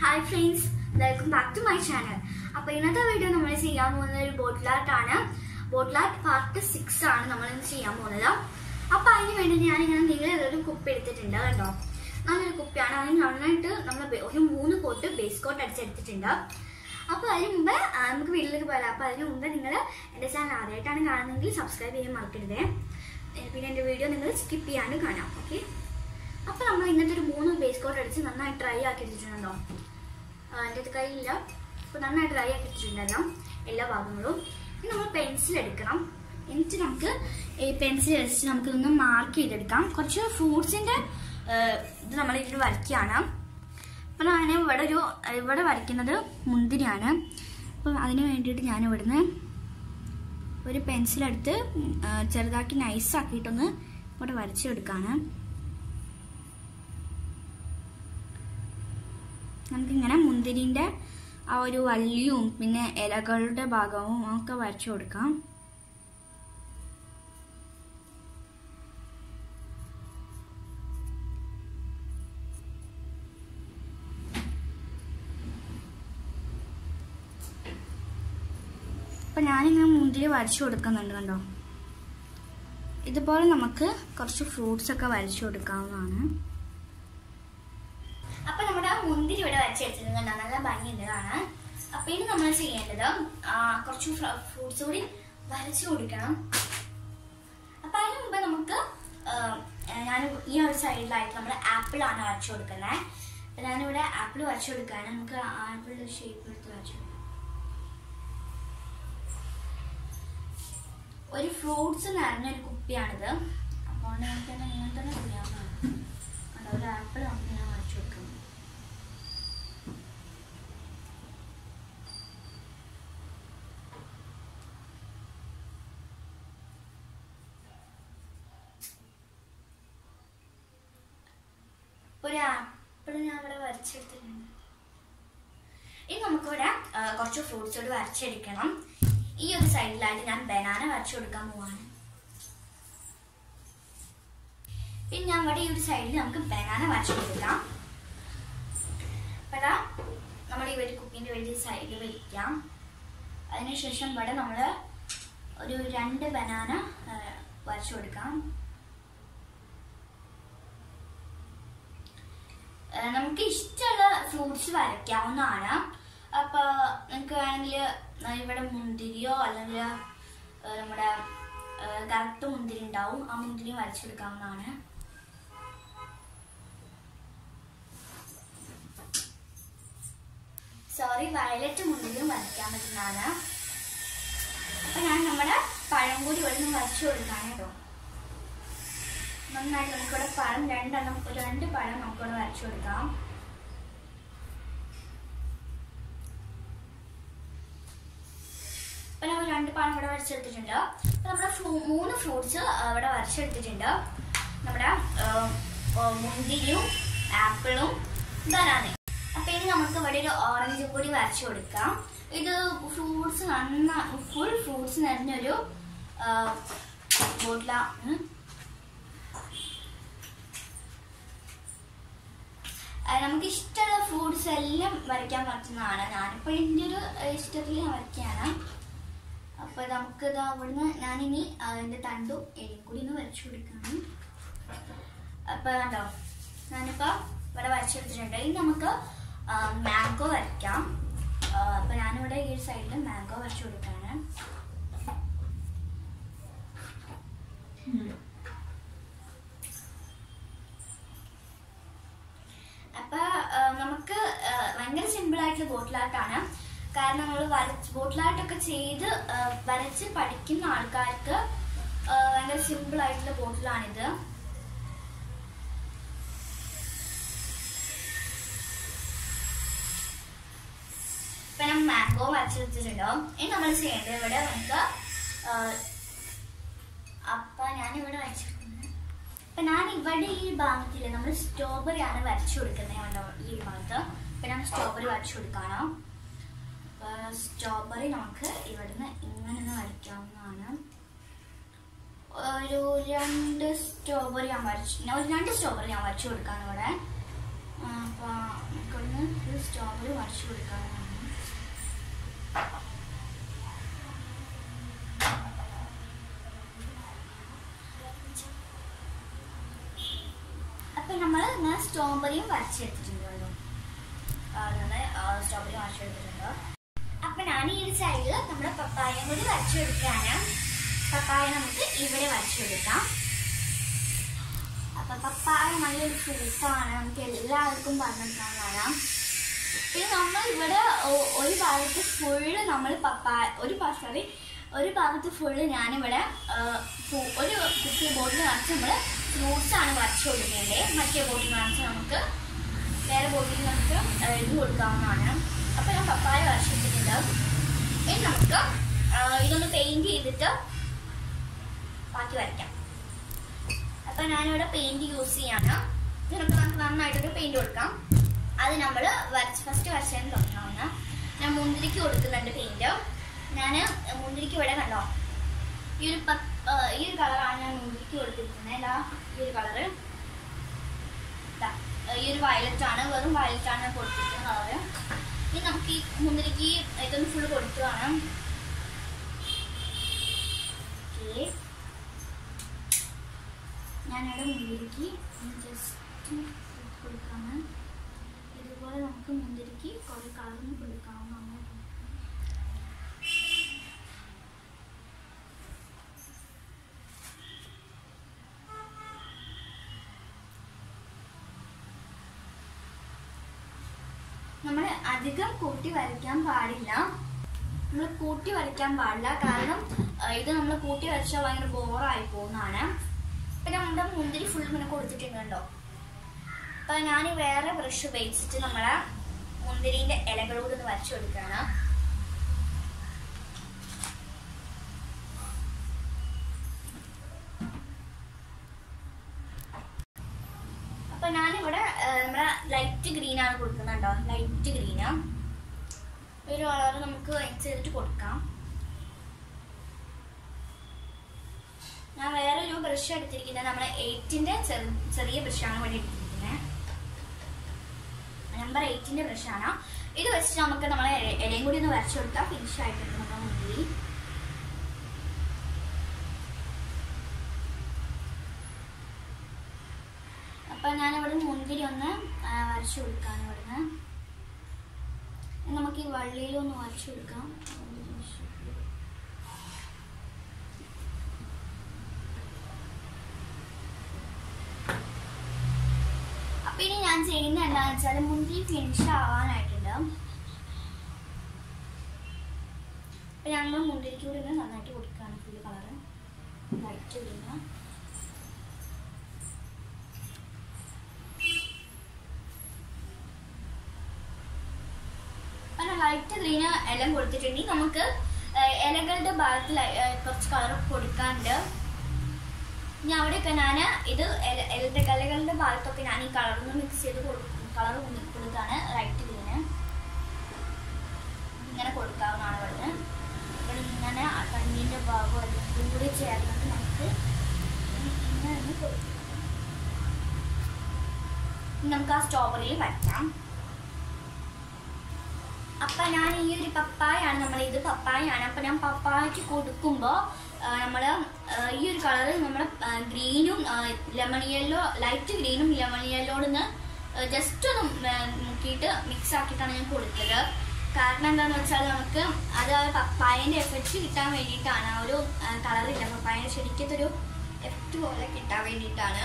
Hi friends welcome back to my channel അപ്പൊ ഇന്നത്തെ video നമ്മൾ ചെയ്യാൻ പോകുന്നത് ഒരു ബോട്ടിൽ ആർട്ട് ആണ് ബോട്ടിൽ ആർട്ട് പാർട്ട് സിക്സ് ആണ് നമ്മൾ ഇന്ന് ചെയ്യാൻ പോകുന്നത് അപ്പൊ അതിന് വേണ്ടി ഞാൻ ഇങ്ങനെ നീളൊരു കുപ്പി എടുത്തിട്ടുണ്ട് കണ്ടോ നല്ലൊരു കുപ്പിയാണ് അതിന് നന്നായിട്ട് നമ്മൾ ഒരു മൂന്ന് കോട്ട് ബേസ് കോട്ട് അടിച്ചെടുത്തിട്ടുണ്ട് അപ്പൊ അതിന് മുമ്പ് ആ, നമുക്ക് വീട്ടിലേക്ക് പോയാലോ അപ്പൊ അതിന് മുമ്പ് നിങ്ങൾ എന്റെ ചാനൽ ആദ്യമായിട്ടാണ് കാണുന്നതെങ്കിൽ സബ്സ്ക്രൈബ് ചെയ്യാൻ മറക്കരുതേ ഏ, പിന്നെ എന്റെ വീഡിയോ നിങ്ങൾ സ്കിപ്പ് ചെയ്യാണ്ട് കാണാം ഓക്കെ അപ്പൊ നമ്മൾ ഇന്നത്തെ ഒരു മൂന്ന് ബേസ് കോട്ട് അടിച്ച് നന്നായി ഡ്രൈ ആക്കി എടുത്തിട്ടുണ്ടോ എൻ്റെ അടുത്ത് കയ്യില്ല അപ്പൊ നന്നായി ഡ്രൈ ആക്കി എടുത്തിട്ടുണ്ടല്ലോ എല്ലാ ഭാഗങ്ങളും ഇനി നമ്മൾ പെൻസിൽ എടുക്കണം എന്നിട്ട് നമുക്ക് ഈ പെൻസിൽ വെച്ചിട്ട് നമുക്ക് ഇതൊന്ന് മാർക്ക് ചെയ്തെടുക്കാം കുറച്ച് ഫ്രൂട്ട്സിന്റെ ഇത് നമ്മൾ ഇതിൽ വരയ്ക്കുകയാണ് അപ്പൊ ഞാൻ ഇവിടെ ഒരു ഇവിടെ വരയ്ക്കുന്നത് മുന്തിരിയാണ് അപ്പൊ അതിന് വേണ്ടിയിട്ട് ഞാൻ ഇവിടുന്ന് ഒരു പെൻസിലെടുത്ത് ചെറുതാക്കി നൈസാക്കിയിട്ടൊന്ന് ഇവിടെ വരച്ചെടുക്കാണ് നമുക്കിങ്ങനെ മുന്തിരിൻ്റെ ആ ഒരു വള്ളിയും പിന്നെ ഇലകളുടെ ഭാഗവും ഒക്കെ വരച്ചു കൊടുക്കാം അപ്പൊ ഞാനിങ്ങനെ മുന്തിരി വരച്ചു കൊടുക്കുന്നുണ്ട് കണ്ടോ ഇതുപോലെ നമുക്ക് കുറച്ച് ഫ്രൂട്ട്സ് ഒക്കെ വരച്ചു കൊടുക്കാവുന്നതാണ് അപ്പൊ നമ്മുടെ മുന്തിരി ഇവിടെ വരച്ചെടുത്തിട്ടുണ്ട് കണ്ടോ? നല്ല ഭംഗിയുണ്ട് കാണാൻ അപ്പൊ ഇനി നമ്മൾ ചെയ്യേണ്ടത് ആ, കുറച്ച് ഫ്രൂട്ട്സ് കൂടി വരച്ചു കൊടുക്കണം അപ്പൊ അതിന് മുമ്പ് നമുക്ക് ഞാൻ ഈ ഒരു സൈഡിലായിട്ട് നമ്മൾ ആപ്പിൾ ആണ് വരച്ചു കൊടുക്കുന്നത് അപ്പൊ ഞാനിവിടെ ആപ്പിൾ വരച്ചു കൊടുക്കുകയാണ് നമുക്ക് ആപ്പിളിന്റെ ഷേപ്പ് എടുത്ത് വരച്ചു കൊടുക്കാം. ഒരു ഫ്രൂട്ട്സ് നിറഞ്ഞൊരു കുപ്പിയാണിത് അപ്പോൾ നമുക്ക് തന്നെ ഇങ്ങനെ തന്നെ ചെയ്യാവുന്നതാണ് കണ്ടോ, ഒരു ആപ്പിൾ നമുക്ക് ഇങ്ങനെ വരച്ചു കൊടുക്കാം ഒരു ആപ്പിൾ ഞാൻ ഇവിടെ വരച്ചെടുത്തിട്ടുണ്ട് ഇനി നമുക്കിവിടെ ആ, കുറച്ച് ഫ്രൂട്ട്സ് കൂടി വരച്ചെടുക്കണം ഈ ഒരു സൈഡിലായിട്ട് ഞാൻ ബനാന വരച്ചു കൊടുക്കാൻ പോവാണ് പിന്നെ ഞാൻ ഇവിടെ ഈ ഒരു സൈഡിൽ നമുക്ക് ബനാന വരച്ചു കൊടുക്കാം അപ്പഴാ നമ്മൾ ഈ ഒരു കുപ്പിന്റെ വേണ്ടി സൈഡിൽ വെക്കാം അതിനുശേഷം ഇവിടെ നമ്മൾ ഒരു രണ്ട് ബനാന വരച്ചു കൊടുക്കാം ഏഹ് നമുക്ക് ഇഷ്ടമുള്ള ഫ്രൂട്ട്സ് വരയ്ക്കാവുന്നതാണ് അപ്പൊ നിങ്ങൾക്ക് വേണമെങ്കിൽ ഇവിടെ മുന്തിരിയോ അല്ലെങ്കിൽ ഏഹ് നമ്മുടെ കറക്റ്റ് മുന്തിരി ഉണ്ടാവും ആ മുന്തിരി വരച്ചെടുക്കാവുന്നതാണ് സോറി വയലറ്റ് മുന്തിരിയും വരയ്ക്കാൻ പറ്റുന്നതാണ് അപ്പൊ ഞാൻ നമ്മുടെ പഴം കൂടി ഇവിടെ നിന്ന് വരച്ചു കൊടുക്കാണ് കേട്ടോ നന്നായിട്ട് നമുക്കിവിടെ പഴം രണ്ടെണ്ണം ഒരു രണ്ട് പഴം നമുക്കിവിടെ വരച്ചു കൊടുക്കാം അപ്പൊ നമ്മൾ രണ്ട് പഴം ഇവിടെ വരച്ചെടുത്തിട്ടുണ്ട് അപ്പൊ നമ്മുടെ ഫ്രൂ- മൂന്ന് ഫ്രൂട്ട്സ് ഇവിടെ വരച്ചെടുത്തിട്ടുണ്ട് നമ്മുടെ ആ, ആ, മുന്തിരിയും ആപ്പിളും ബനാനയും അപ്പൊ ഇനി നമുക്ക് ഇവിടെ ഒരു ഓറഞ്ചും കൂടി വരച്ചു കൊടുക്കാം ഇത് ഫ്രൂട്ട്സ് നന്ന ഫുൾ ഫ്രൂട്ട്സ് നിറഞ്ഞൊരു ബോട്ടിലാണ് അത് നമുക്ക് ഇഷ്ടമുള്ള ഫ്രൂട്ട്സ് എല്ലാം വരയ്ക്കാൻ പറ്റുന്നതാണ് ഞാനിപ്പോൾ എൻ്റെ ഒരു ഇഷ്ടത്തിൽ ഞാൻ വരയ്ക്കുകയാണ് അപ്പോൾ നമുക്ക് ഇത് അവിടുന്ന് ഞാനിനി അതിൻ്റെ തണ്ടും എലിയും കൂടി ഒന്ന് വരച്ചു കൊടുക്കാണ് അപ്പോൾ കണ്ടോ ഞാനിപ്പോൾ ഇവിടെ വരച്ചെടുത്തിട്ടുണ്ട് ഇനി നമുക്ക് മാംഗോ വരയ്ക്കാം അപ്പോൾ ഞാനിവിടെ ഈ ഒരു സൈഡിൽ മാംഗോ വരച്ചു കൊടുക്കുകയാണ് അപ്പൊ ആ, നമുക്ക് ആ, ഭയങ്കര സിമ്പിൾ ആയിട്ടുള്ള ബോട്ടിൽ ആർട്ടാണ് കാരണം നമ്മൾ വരച്ച് ബോട്ടിൽ ആർട്ടൊക്കെ ചെയ്ത് ആ, വരച്ച് പഠിക്കുന്ന ആൾക്കാർക്ക് ആ, ഭയങ്കര സിമ്പിൾ ആയിട്ടുള്ള ബോട്ടിലാണിത് ഇപ്പൊ ഞാൻ മാംഗോ വരച്ചെടുത്തിട്ടുണ്ടോ ഇനി നമ്മൾ ചെയ്യേണ്ടത് ഇവിടെ നമുക്ക് ആ, അപ്പൊ ഞാൻ ഇവിടെ വരച്ചെടുക്കുന്നത് അപ്പൊ ഞാൻ ഇവിടെ ഈ ഭാഗത്തില് നമ്മൾ സ്ട്രോബെറി ആണ് വരച്ചു കൊടുക്കുന്നത് കണ്ടോ ഈ ഒരു ഭാഗത്ത് അപ്പൊ ഞാൻ സ്ട്രോബെറി വരച്ചു കൊടുക്കാനോ അപ്പൊ സ്ട്രോബെറി നമുക്ക് ഇവിടുന്ന് ഇങ്ങനെ ഒന്ന് വരയ്ക്കാവുന്നതാണ് ഒരു രണ്ട് സ്ട്രോബെറി ഞാൻ വരച്ചു ഞാൻ ഒരു രണ്ട് സ്ട്രോബെറി ഞാൻ വരച്ചു കൊടുക്കാണ് ഇവിടെ ആ, അപ്പൊ നമുക്കൊന്ന് സ്ട്രോബെറി വരച്ചു കൊടുക്കാനാണ് അപ്പൊ നമ്മൾ ഇങ്ങനെ സ്ട്രോബെറിയും വരച്ചെടുത്തിട്ടുണ്ടല്ലോ അങ്ങനെ സ്ട്രോബെറി വരച്ചെടുത്തിട്ടുണ്ട് അപ്പൊ ഞാൻ ഈ ഒരു സൈഡിൽ നമ്മുടെ പപ്പായയും കൂടി വരച്ചെടുക്കാണ് പപ്പായ നമുക്ക് ഇവിടെ വരച്ചെടുക്കാം അപ്പൊ പപ്പായ നല്ലൊരു ഫ്രൂട്ടാണ് നമുക്ക് എല്ലാവർക്കും പറഞ്ഞെടുക്കാവുന്നതാണ് പിന്നെ നമ്മൾ ഇവിടെ ഒ- ഒരു ഭാഗത്ത് ഫുള്ള് നമ്മൾ പപ്പായ ഒരു സോറി ഒരു ഭാഗത്ത് ഫുള്ള് ഞാനിവിടെ ആ, ഫു- ഒരു കുപ്പി ബോട്ടിൽ കാണിച്ച് നമ്മൾ ഫ്രൂട്ട്സ് ആണ് വരച്ചു കൊടുക്കേണ്ടത് മറ്റേ ബോട്ടിൽ കാണിച്ച് നമുക്ക് വേറെ ബോട്ടിൽ നമുക്ക് ആ, എഴുതി കൊടുക്കാവുന്നതാണ് അപ്പൊ ഞാൻ പപ്പായ വരച്ചിട്ടുണ്ട് ഇനി നമുക്ക് ആ, ഇതൊന്ന് പെയിന്റ് ചെയ്തിട്ട് ബാക്കി വരയ്ക്കാം അപ്പൊ ഞാനിവിടെ പെയിന്റ് യൂസ് ചെയ്യാണ് ഇതിനൊക്കെ നമുക്ക് നന്നായിട്ടൊരു പെയിന്റ് കൊടുക്കാം അത് നമ്മൾ വരച്ച് ഫസ്റ്റ് വരച്ചതിന് തുടങ്ങാവുന്ന ഞാൻ മുന്തിരിക്ക് കൊടുക്കുന്നുണ്ട് പെയിന്റ് ഞാൻ മുന്തിരിക്ക് ഇവിടെ കണ്ടോ ഈ ഒരു പ- ആ, ഈ ഒരു കളറാണ് ഞാൻ മുന്തിരിക്ക് കൊടുത്തിരിക്കുന്നത് ഇതാ ഈ ഒരു കളറ് ഇതാ, ഈ ഒരു വയലറ്റ് ആണ് വെറും വയലറ്റ് ആണ് ഞാൻ കൊടുത്തിരിക്കുന്ന കളറ് ഇനി നമുക്ക് ഈ മുന്തിരിക്ക് ഇതൊന്ന് ഫുള്ള് കൊടുക്കുകയാണ് ഓക്കേ ഞാനിവിടെ മുന്തിരിക്ക് ജസ്റ്റ് കൊടുക്കാണ് ഇതുപോലെ നമുക്ക് മുന്തിരിക്ക് കുറേ കളറിന് കൊടുക്കാവുന്നതാണ് നമ്മൾ അധികം കൂട്ടി വരയ്ക്കാൻ പാടില്ല നമ്മൾ കൂട്ടി വരയ്ക്കാൻ പാടില്ല കാരണം ആ, ഇത് നമ്മൾ കൂട്ടി വരച്ചാൽ ഭയങ്കര ബോറായി പോകുന്നതാണ് പിന്നെ നമ്മുടെ മുന്തിരി ഫുൾ ഇങ്ങനെ കൊടുത്തിട്ടുണ്ട് കണ്ടോ അപ്പൊ ഞാൻ വേറെ ബ്രഷ് ഉപയോഗിച്ചിട്ട് നമ്മളെ മുന്തിരിന്റെ ഇലകളോട് ഒന്ന് വരച്ചു കൊടുക്കുകയാണ് അപ്പൊ ഞാനിവിടെ ആ, നമ്മുടെ ലൈറ്റ് ഗ്രീൻ ആണ് കൊടുക്കുന്നത് കേട്ടോ ലൈറ്റ് ഗ്രീന് ഒരു കളർ നമുക്ക് മിക്സ് ചെയ്തിട്ട് കൊടുക്കാം ഞാൻ വേറെ ഒരു ബ്രഷ് എടുത്തിരിക്കുന്നത് നമ്മുടെ എയ്റ്റിന്റെ ചെറിയ ബ്രഷാണ് ഇവിടെ എടുത്തിരിക്കുന്നത് നമ്പർ എയ്റ്റിന്റെ ബ്രഷാണ് ഇത് വെച്ചിട്ട് നമുക്ക് നമ്മളെ ഇല- ഇലയും കൂടി ഒന്ന് വരച്ചു കൊടുക്കാം ഫിനിഷ് ആയിട്ടുണ്ട് നമ്മുടെ മുന്തിരി അപ്പൊ ഞാൻ ഇവിടെ മുന്തിരി ഒന്ന് ആ, വരച്ചു കൊടുക്കാണ് ഇവിടുന്ന് ഇനി നമുക്ക് ഈ വള്ളിയിലൊന്ന് വരച്ചു കൊടുക്കാം അപ്പൊ ഇനി ഞാൻ ചെയ്യുന്ന എന്താണെന്ന് വെച്ചാൽ മുന്തിരി ഫിനിഷ് ആവാനായിട്ടുണ്ട് അപ്പൊ ഞങ്ങൾ മുന്തിരിക്ക് കൂടി ഒന്ന് നന്നായിട്ട് കൊടുക്കുകയാണ് ഫുള്ള് കളറ് ലൈറ്റ് വിടുന്ന അങ്ങനെ ലൈറ്റ് ഗ്രീന് എല്ലാം കൊടുത്തിട്ടുണ്ടെങ്കിൽ നമുക്ക് ഏഹ്, ഇലകളുടെ ഭാഗത്ത് ലൈ- ഏഹ്, കുറച്ച് കളർ കൊടുക്കാനുണ്ട് ഇനി അവിടെയൊക്കെ ഞാൻ ഇത് ഇല- ഇലയുടെ ഇലകളുടെ ഭാഗത്തൊക്കെ ഞാൻ ഈ കളറൊന്ന് മിക്സ് ചെയ്ത് കൊടുക്കും കളർ കൊടുത്താണ് ലൈറ്റ് ഗ്രീന് ഇങ്ങനെ കൊടുക്കാവുന്നതാണ് ഇവിടുന്ന് ഇവിടെ ഇങ്ങനെ ആ കണ്ണിന്റെ ഭാഗം എല്ലാം കൂടി ചേർന്നിട്ട് നമുക്ക് ഇങ്ങനെ ഒന്ന് കൊടുക്കാം ഇനി നമുക്ക് ആ സ്ട്രോബെറിയിൽ വയ്ക്കാം അപ്പൊ ഞാൻ ഈ ഒരു പപ്പായാണ് നമ്മൾ ഇത് പപ്പായാണ് അപ്പൊ ഞാൻ പപ്പായക്ക് കൊടുക്കുമ്പോ ആ, നമ്മള് ആ, ഈ ഒരു കളറ് നമ്മുടെ ഗ്രീനും ലെമൺ യെല്ലോ ലൈറ്റ് ഗ്രീനും ലെമൺ യെല്ലോടുന്ന് ജസ്റ്റ് ഒന്ന് ആ, മുക്കിയിട്ട് മിക്സ് ആക്കിയിട്ടാണ് ഞാൻ കൊടുത്തത് കാരണം എന്താന്ന് വെച്ചാൽ നമുക്ക് അത് ആ പപ്പായന്റെ എഫക്റ്റ് കിട്ടാൻ വേണ്ടിയിട്ടാണ് ആ ഒരു കളറില്ല പപ്പായന്റെ ശരിക്കത്തൊരു എഫക്റ്റ് പോലെ കിട്ടാൻ വേണ്ടിയിട്ടാണ്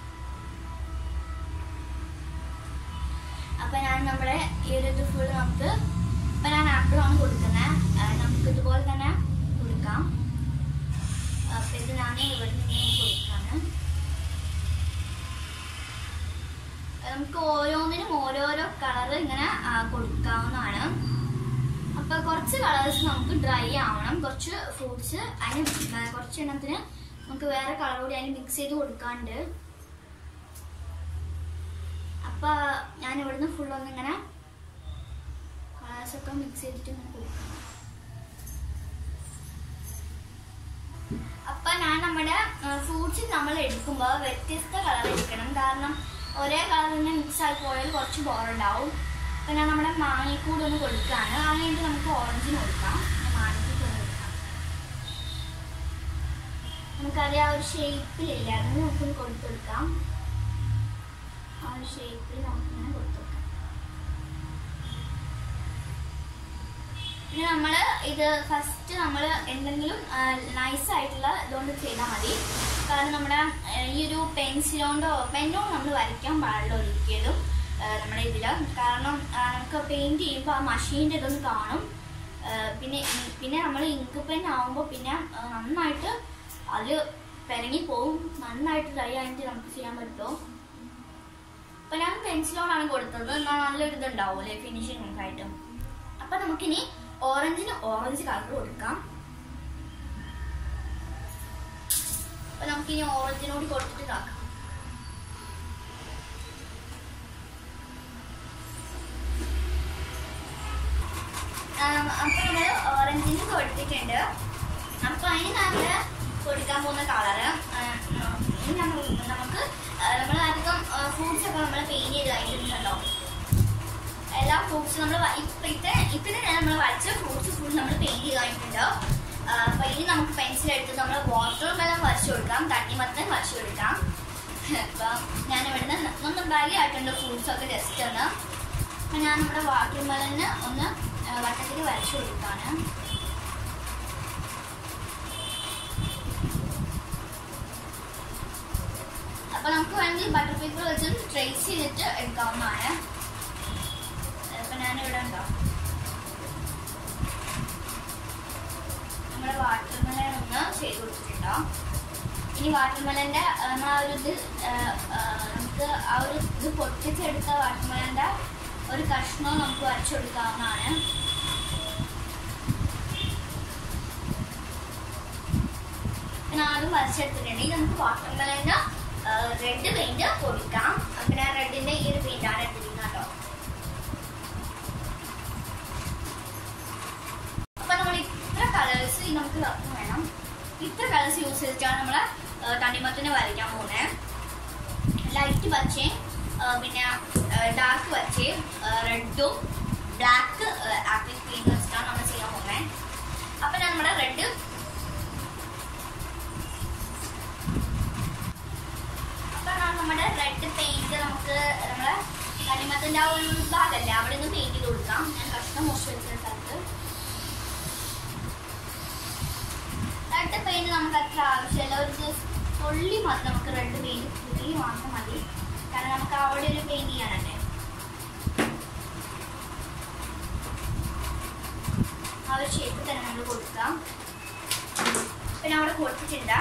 അപ്പൊ ഞാൻ നമ്മുടെ ഈ ഒരു ഇത് ഫുൾ നമുക്ക് ഇപ്പൊ ഞാൻ ആപ്പിളാണ് കൊടുക്കുന്നത് നമുക്ക് ഇതുപോലെ തന്നെ കൊടുക്കാം അപ്പൊ ഇത് ഞാൻ ഇവിടെ നിന്ന് കൊടുക്കാണ് നമുക്ക് ഓരോന്നിനും ഓരോരോ കളർ ഇങ്ങനെ ആ, കൊടുക്കാവുന്നതാണ് അപ്പൊ കുറച്ച് കളേഴ്സ് നമുക്ക് ഡ്രൈ ആവണം കുറച്ച് ഫ്രൂട്ട്സ് അതിന് ആ, കുറച്ച് എണ്ണത്തിന് നമുക്ക് വേറെ കളർ കൂടി അതിന് മിക്സ് ചെയ്ത് കൊടുക്കാണ്ട് അപ്പൊ ഞാൻ ഇവിടുന്ന് ഫുൾ ഒന്നിങ്ങനെ കളേഴ്സ് ഒക്കെ മിക്സ് ചെയ്തിട്ട് ഇങ്ങനെ കൊടുക്കാം അപ്പൊ ഞാൻ നമ്മുടെ ഫ്രൂട്ട്സ് നമ്മൾ എടുക്കുമ്പോൾ വ്യത്യസ്ത കളർ എടുക്കണം കാരണം ഒരേ കളർ തന്നെ മിക്സ് ആയി പോയാൽ കുറച്ച് ബോറുണ്ടാവും അപ്പൊ ഞാൻ നമ്മുടെ മാങ്ങയ്ക്കൂടെ ഒന്ന് കൊടുക്കുകയാണ് അത് കഴിഞ്ഞിട്ട് നമുക്ക് ഓറഞ്ചിന് കൊടുക്കാം ഞാൻ മാങ്ങയ്ക്കൂടെ ഒന്ന് കൊടുക്കാം നമുക്കറിയാം ആ ഒരു ഷേപ്പിലില്ലായിരുന്നു നമുക്കൊന്ന് കൊടുത്തു കൊടുക്കാം ആ ഒരു ഷേപ്പിൽ നമുക്കിങ്ങനെ കൊടുത്തു കൊടുക്കാം പിന്നെ നമ്മൾ ഇത് ഫസ്റ്റ് നമ്മൾ എന്തെങ്കിലും നൈസ് ആയിട്ടുള്ള ഇതുകൊണ്ട് ചെയ്താൽ മതി കാരണം നമ്മുടെ ആ, ഈ ഒരു പെൻസിലോണ്ടോ പെന്നോണ്ടോ നമ്മൾ വരയ്ക്കാൻ പാടില്ല ഒരിക്കലും ആ, നമ്മുടെ ഇതിൽ കാരണം ആ, നമുക്ക് പെയിന്റ് ചെയ്യുമ്പോൾ ആ മഷീൻ്റെ ഇതൊന്ന് കാണും ആ, പിന്നെ ഈ- പിന്നെ നമ്മൾ ഇങ്ക് പെൻ ആവുമ്പോൾ പിന്നെ ആ, നന്നായിട്ട് അത് പെരങ്ങി പോവും നന്നായിട്ട് ഡ്രൈ ആയിട്ട് നമുക്ക് ചെയ്യാൻ പറ്റുമോ അപ്പൊ ഞാൻ പെൻസിലോണാണ് കൊടുത്തത് എന്നാൽ നല്ലൊരു ഇതുണ്ടാവൂലേ ഫിനിഷിംഗ് ഒക്കെ ആയിട്ട് അപ്പൊ നമുക്കിനി ഓറഞ്ചിന് ഓറഞ്ച് കളർ കൊടുക്കാം അപ്പൊ നമുക്കിനി ഓറഞ്ചിനോട് കൊടുത്തിട്ട് ഇതാക്കാം ആം, അപ്പൊ നമ്മള് ഓറഞ്ചിന് കൊടുത്തിട്ടുണ്ട് അപ്പൊ അതിന് നമ്മള് കൊടുക്കാൻ പോകുന്ന കളറ് ഇനി നമ്മൾ നമുക്ക് നമ്മൾ അധികം ഫ്രൂട്ട്സ് ഒക്കെ നമ്മൾ പെയിന്റ് ചെയ്ത് കഴിഞ്ഞിട്ടുണ്ടല്ലോ എല്ലാ ഫ്രൂട്ട്സും നമ്മൾ ഇപ്പൊ ഇത്ര ഇത്ര നേരം നമ്മൾ വരച്ച ഫ്രൂട്ട്സ് ഫുൾ നമ്മൾ പെയിന്റ് ചെയ്ത് കഴിഞ്ഞിട്ടുണ്ട് ആ, അപ്പൊ ഇനി നമുക്ക് പെൻസിൽ എടുത്ത് നമ്മൾ വാട്ടർ മെലൺ വരച്ചു കൊടുക്കാം തണ്ണിമത്തൻ വരച്ചു കൊടുക്കാം അപ്പൊ ഞാൻ ഇവിടുന്ന് ഒന്ന് ഡ്രൈ ആയിട്ടുണ്ട് ഫ്രൂട്ട്സ് ഒക്കെ ജസ്റ്റ് ഒന്ന് അപ്പൊ ഞാൻ നമ്മുടെ വാട്ടർ മെലന് ഒന്ന് ആ, വട്ടത്തിൽ വരച്ചു കൊടുക്കാണ് അപ്പൊ നമുക്ക് വേണമെങ്കിൽ ബട്ടർ പേപ്പർ വെച്ച് ട്രേസ് ചെയ്തിട്ട് എടുക്കാവുന്നതാണ് അപ്പൊ ഞാനിവിടെ ഉണ്ടോ നമ്മുടെ വാട്ടർമെലൻ ഒന്ന് ചെയ്ത് കൊടുത്തിട്ടുണ്ടോ ഇനി വാട്ടർമെലന്റെ നമ്മൾ ആ ഒരു ഇത് ആ, ആ, നമുക്ക് ആ ഒരു ഇത് പൊട്ടിച്ചെടുത്ത വാട്ടർമെലന്റെ ഒരു കഷ്ണം നമുക്ക് വരച്ചു കൊടുക്കാവുന്നതാണ് പിന്നെ ആദ്യം വരച്ചെടുത്തിട്ടുണ്ട് ഇത് നമുക്ക് വാട്ടർമെലന്റെ റെഡ് പെയിന്റ് കൊടുക്കാം പിന്നെ റെഡിന്റെ ഈ ഒരു പെയിന്റ് ആണ് എടുത്തിരിക്കുന്നത് കേട്ടോ അപ്പൊ നമ്മൾ ഇത്ര കളേഴ്സ് നമുക്ക് ഇതാക്കാൻ വേണം ഇത്ര കളേഴ്സ് യൂസ് ചെയ്തിട്ടാണ് നമ്മൾ തണ്ണിമത്തിന് വരയ്ക്കാൻ പോകുന്നത് ലൈറ്റ് പച്ചയും ആ, പിന്നെ ഡാർക്ക് പച്ചയും റെഡും ബ്ലാക്ക് ആപ്പിൾ ക്രീം വെച്ചിട്ടാണ് നമ്മൾ ചെയ്യാൻ പോകുന്നത് അപ്പൊ ഞാൻ നമ്മുടെ റെഡ് അപ്പൊ ഞാൻ നമ്മുടെ റെഡ് പെയിന്റ് നമുക്ക് നമ്മളെ തണ്ണിമത്തിന്റെ ആ ഒരു ഭാഗമല്ലേ അവിടെ നിന്ന് പെയിന്റ് ചെയ്ത് കൊടുക്കാം ഞാൻ കഷ്ണം മോശം വെച്ച സ്ഥലത്ത് റെഡ് പെയിന്റ് നമുക്ക് അത്ര ആവശ്യമില്ല ഒരു ജസ്റ്റ് തുള്ളി മതി നമുക്ക് റെഡ് പെയിന്റ് തുള്ളി മാത്രം മതി കാരണം നമുക്ക് അവിടെ ഒരു പെയിന്റ് ചെയ്യാനല്ലേ ആ ഒരു ഷേപ്പ് തന്നെ നമ്മൾ കൊടുക്കാം പിന്നെ അവിടെ കൊടുത്തിട്ടുണ്ട്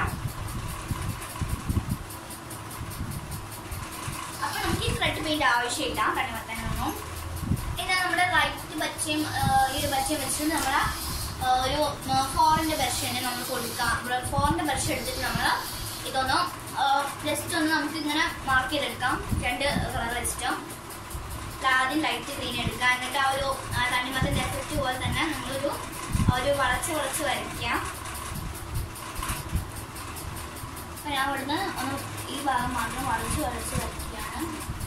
അപ്പൊ നമുക്ക് ഈ റെഡ് പെയിന്റ് ആവശ്യമില്ല കണ്ണിമത്താനൊന്നും പിന്നെ നമ്മുടെ റൈറ്റ് പച്ചയും ആ, ഈ ഒരു പച്ചയും വെച്ചിട്ട് നമ്മളെ ആ, ഒരു ഫോറിന്റെ ബ്രഷ് നമ്മൾ കൊടുക്കാം ഫോറിന്റെ ബ്രഷ് എടുത്തിട്ട് നമ്മൾ ഇതൊന്ന് ജസ്റ്റ് ഒന്ന് നമുക്ക് ഇങ്ങനെ മാർക്ക് ചെയ്തെടുക്കാം രണ്ട് കളർ വെച്ചിട്ട് ആദ്യം ലൈറ്റ് ഗ്രീൻ എടുക്കാം എന്നിട്ട് ആ ഒരു ആ, തണ്ണിമത്തന്റെ എഫക്റ്റ് പോലെ തന്നെ നമ്മളൊരു ആ ഒരു വളച്ച് വളച്ച് വരയ്ക്കാം അപ്പൊ ഞാൻ ഇവിടുന്ന് ഒന്ന് ഈ ഭാഗം മാത്രം വളച്ച് വളച്ച് വരയ്ക്കുകയാണ്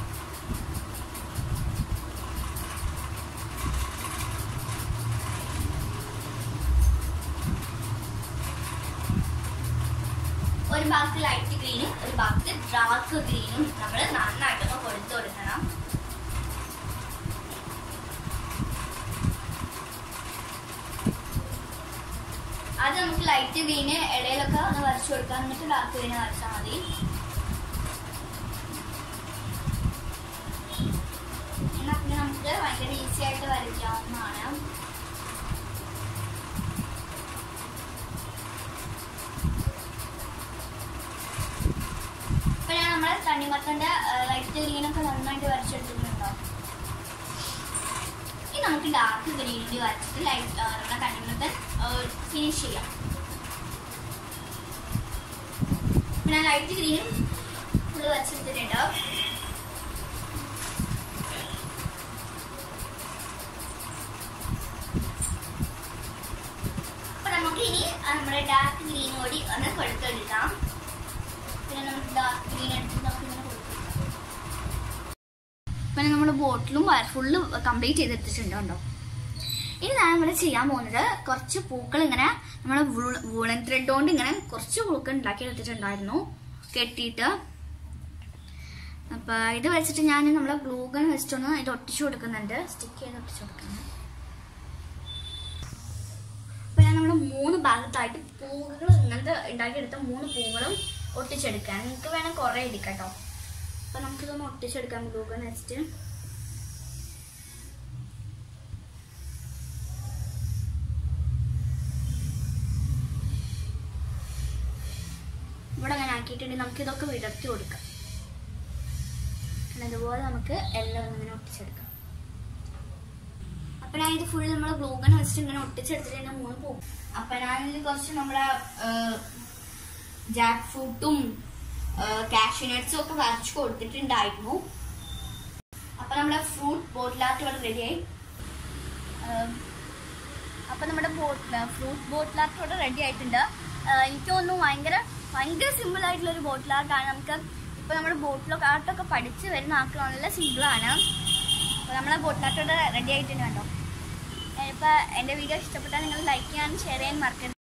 ഒരു ഭാഗത്ത് ലൈറ്റ് ഗ്രീനും ഒരു ഭാഗത്ത് ഡാർക്ക് ഗ്രീനും നമ്മൾ നന്നായിട്ടൊന്ന് കൊടുത്തു കൊടുക്കണം അത് നമുക്ക് ലൈറ്റ് ഗ്രീന് ഇടയിലൊക്കെ ഒന്ന് വരച്ചു കൊടുക്കാം എന്നിട്ട് ഡാർക്ക് ഗ്രീന് വരച്ചാൽ മതി എന്നാ പിന്നെ നമുക്ക് ഭയങ്കര ഈസി ആയിട്ട് വരയ്ക്കാവുന്നതാണ് ഇപ്പൊ ഞാൻ നമ്മുടെ തണ്ണിമത്തന്റെ ലൈറ്റ് ഗ്രീനൊക്കെ നന്നായിട്ട് വരച്ചെടുത്തിട്ടുണ്ടോ ഇനി നമുക്ക് ഡാർക്ക് ഗ്രീൻ കൂടി വരച്ചിട്ട് ലൈറ്റ് നമ്മുടെ തണ്ണിമത്തൻ ഫിനിഷ് ചെയ്യാം പിന്നെ ലൈറ്റ് ഗ്രീനും ഫുള്ള് വരച്ചെടുത്തിട്ടുണ്ട് അപ്പൊ നമുക്ക് ഇനി നമ്മുടെ ഡാർക്ക് ഗ്രീൻ കൂടി ഒന്ന് കൊടുത്തെടുക്കാം പിന്നെ നമുക്ക് ഡാർക്ക് ഗ്രീൻ എടുത്ത് നമുക്ക് ഇങ്ങനെ കൊടുക്കാം അപ്പൊ അങ്ങനെ നമ്മുടെ ബോട്ടിലും ഫുള്ള് കംപ്ലീറ്റ് ചെയ്തെടുത്തിട്ടുണ്ട് കേട്ടോ ഇനി ഞാൻ ഇവിടെ ചെയ്യാൻ പോകുന്നത് കുറച്ച് പൂക്കൾ ഇങ്ങനെ നമ്മുടെ വൂളൻ ത്രെഡ് കൊണ്ട് ഇങ്ങനെ കുറച്ച് പൂക്കൾ ഉണ്ടാക്കി എടുത്തിട്ടുണ്ടായിരുന്നു കെട്ടിയിട്ട് അപ്പൊ ഇത് വെച്ചിട്ട് ഞാൻ നമ്മളെ ഗ്ലൂ ഗൺ വെച്ചിട്ടൊന്ന് ഇത് ഒട്ടിച്ചു കൊടുക്കുന്നുണ്ട് സ്റ്റിക്ക് ചെയ്ത് ഒട്ടിച്ചു കൊടുക്കുന്നുണ്ട് അപ്പൊ ഞാൻ നമ്മുടെ മൂന്ന് ഭാഗത്തായിട്ട് പൂവുകൾ ഇങ്ങനത്തെ ഉണ്ടാക്കിയെടുത്ത മൂന്ന് പൂവുകളും ഒട്ടിച്ചെടുക്കാൻ നിങ്ങൾക്ക് വേണം കുറെ എടുക്കാം കേട്ടോ അപ്പൊ നമുക്കിതൊന്ന് ഒട്ടിച്ചെടുക്കാം ഗ്ലൂ ഗൺ വെച്ചിട്ട് ഇവിടെ അങ്ങനെ ആക്കിയിട്ടുണ്ടെങ്കിൽ നമുക്ക് ഇതൊക്കെ വിടർത്തി കൊടുക്കാം പിന്നെ ഇതുപോലെ നമുക്ക് എല്ലാം ഇങ്ങനെ ഒട്ടിച്ചെടുക്കാം അപ്പൊ ഞാൻ ഇത് ഫുൾ നമ്മൾ ഗ്ലൂഗൺ വെച്ചിട്ട് ഇങ്ങനെ ഒട്ടിച്ചെടുത്തിട്ട് മൂന്ന് പോകും അപ്പൊ ഞാനിത് കുറച്ച് നമ്മളെ ജാക്ക് ഫ്രൂട്ടും കാഷ്യൂ നട്ട്സും ഒക്കെ വരച്ചു കൊടുത്തിട്ടുണ്ടായിരുന്നു അപ്പൊ നമ്മുടെ ഫ്രൂട്ട് ബോട്ടിലാട്ട് ഇവിടെ റെഡിയായി അപ്പൊ നമ്മുടെ ബോട്ടിൽ ഫ്രൂട്ട് ബോട്ടിലാട്ട് ഇവിടെ റെഡി ആയിട്ടുണ്ട് ആഹ് എനിക്ക് തോന്നുന്നു ഭയങ്കര ഭയങ്കര സിമ്പിൾ ആയിട്ടുള്ള ഒരു ബോട്ടിലാട്ടാണ് നമുക്ക് ഇപ്പൊ നമ്മുടെ ബോട്ടിലൊക്കെ ആർട്ടൊക്കെ പഠിച്ച് വരുന്ന ആൾക്ക് നല്ല സിമ്പിൾ ആണ് അപ്പൊ നമ്മളെ ബോട്ടിലാട്ട് ഇവിടെ റെഡി ആയിട്ടുണ്ട് കേട്ടോ ഇപ്പൊ എന്റെ വീഡിയോ ഇഷ്ടപ്പെട്ടാൽ നിങ്ങൾ ലൈക്ക് ചെയ്യാനും ഷെയർ ചെയ്യാനും മറക്കരുത്